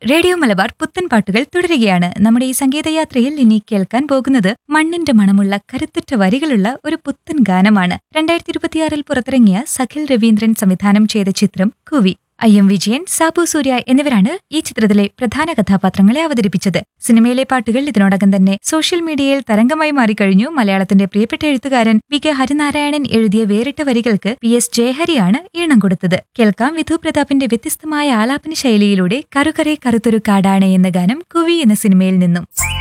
radio Malabar പുത്തൻ പാട്ടുകൾ തുടരുകയാണ് നമ്മുടെ ഈ സംഗീതയാത്രയിൽ ഇനി കേൾക്കാൻ പോകുന്നത് മണ്ണിന്റെ മണമുള്ള കരുത്തുറ്റ വരികളുള്ള ഒരു പുത്തൻ ഗാനമാണ് രണ്ടായിരത്തി ഇരുപത്തിയാറിൽ പുറത്തിറങ്ങിയ സഖിൽ രവീന്ദ്രൻ സംവിധാനം ചെയ്ത ചിത്രം കുവി ഐ എം വിജയൻ സാബു സൂര്യ എന്നിവരാണ് ഈ ചിത്രത്തിലെ പ്രധാന കഥാപാത്രങ്ങളെ അവതരിപ്പിച്ചത് സിനിമയിലെ പാട്ടുകൾ ഇതിനോടകം തന്നെ സോഷ്യൽ മീഡിയയിൽ തരംഗമായി മാറിക്കഴിഞ്ഞു മലയാളത്തിന്റെ പ്രിയപ്പെട്ട എഴുത്തുകാരൻ വി കെ ഹരിനാരായണൻ എഴുതിയ വേറിട്ട വരികൾക്ക് പി എസ് ജയഹരിയാണ് ഈണം കൊടുത്തത് കേൾക്കാം വിധു പ്രതാപിന്റെ വ്യത്യസ്തമായ ആലാപന ശൈലിയിലൂടെ കറുകറെ കറുത്തൊരു കാടാണ് എന്ന ഗാനം കുവി എന്ന സിനിമയിൽ നിന്നും